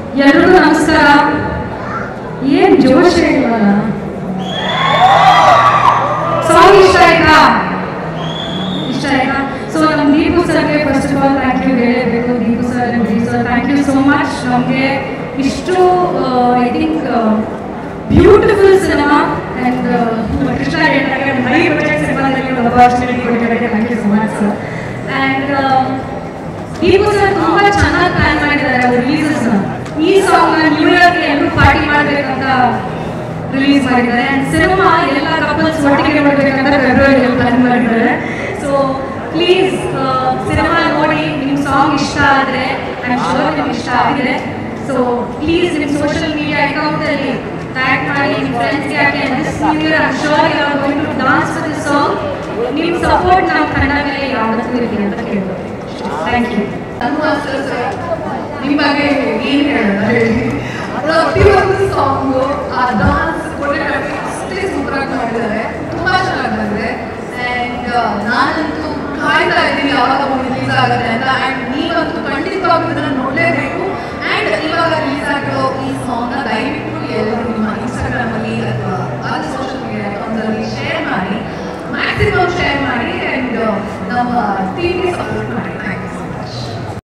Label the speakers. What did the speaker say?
Speaker 1: ಎಲ್ರಿಗೂ ನಮಸ್ಕಾರ ಏನ್ ಜೋಶ್ ಇಲ್ವಲ್ಲ ಸಾಂಗ್ ಇಷ್ಟ ಆಯ್ತಾ ಇಷ್ಟ ಆಯ್ತಾ ಸೊ ನಮ್ಮ ದೀಪು ಸರ್ಗೆ first of all thank you ಹೇಳಬೇಕು Deepu sir and D sir thank you so much ನಮಗೆ ಇಷ್ಟು I think beautiful cinema and Krishna ಹೇಳಿದಾಗ ಹೈ ಬಜೆಟ್ ಸಿನಿಮಾದಲ್ಲಿ ಒಂದು ಅಪಾರ್ಚುನಿಟಿ ಕೊಟ್ಟಿದ್ದಕ್ಕೆ thank you so much sir and Deepu sir ತುಂಬ ಚೆನ್ನಾಗಿ ಪ್ಲಾನ್ ಮಾಡಿದ್ದಾರೆ ಅವ್ರ ರಿಲೀಸಸ್ನ ಈ ಸಾಂಗ್ನ ನ್ಯೂ ಇಯರ್ಗೆ ಎಲ್ಲರೂ ಪಾರ್ಟಿ ಮಾಡಬೇಕಂತ ರಿಲೀಸ್ ಮಾಡಿದ್ದಾರೆ ಆ್ಯಂಡ್ ಸಿನಿಮಾ ಎಲ್ಲ ಕಪಲ್ಸ್ ಒಟ್ಟಿಗೆ ನೋಡ್ಬೇಕಂತ ಫೆಬ್ರವರಿಯಲ್ಲಿ ಪ್ಲಾನ್ ಮಾಡಿದ್ದಾರೆ ಸೊ ಪ್ಲೀಸ್ ಸಿನಿಮಾ ನೋಡಿ ನಿಮ್ಮ ಸಾಂಗ್ ಇಷ್ಟ ಆದರೆ ಐ ಆಮ್ ಶೋರ್ ನಿಮ್ಗೆ ಇಷ್ಟ ಆಗಿದೆ ಸೊ ಪ್ಲೀಸ್ ನಿಮ್ಮ ಸೋಷಿಯಲ್ ಮೀಡಿಯಾ ಅಕೌಂಟಲ್ಲಿ ಟ್ಯಾಗ್ ಮಾಡಿ ನಿಮ್ಮ ಫ್ರೆಂಡ್ಸ್ಗೆ ಹಾಕಿ this new year I am sure you are going to dance with this song ನಿಮ್ಮ ಸಪೋರ್ಟ್ ನಮ್ಮ ಕನ್ನಡ ಮೇಲೆ ಯಾವತ್ತೂ ಇರಲಿ ಅಂತ ಕೇಳ್ಬೋದು ಥ್ಯಾಂಕ್ ಯು
Speaker 2: ನನಗೂ ಅಷ್ಟೇ ಸರ್ ನಿಮ್ಮ ಬಗ್ಗೆ ಏನು ಹೇಳೋಣ ಹೇಳಿ ಪ್ರತಿಯೊಂದು ಸಾಂಗು ಆ ಡಾನ್ಸ್ ಕೊರಿಯೋಗ್ರಫಿ ಅಷ್ಟೇ ಸೂಪರಾಗಿ ಮಾಡಿದ್ದಾರೆ ತುಂಬ ಚೆನ್ನಾಗಿ ಬಂದಿದೆ ಆ್ಯಂಡ್ ನಾನಂತೂ ಕಾಯ್ತಾ ಇದ್ದೀನಿ ಯಾವಾಗ ರಿಲೀಸ್ ಆಗುತ್ತೆ ಅಂತ ಆ್ಯಂಡ್ ನೀವಂತೂ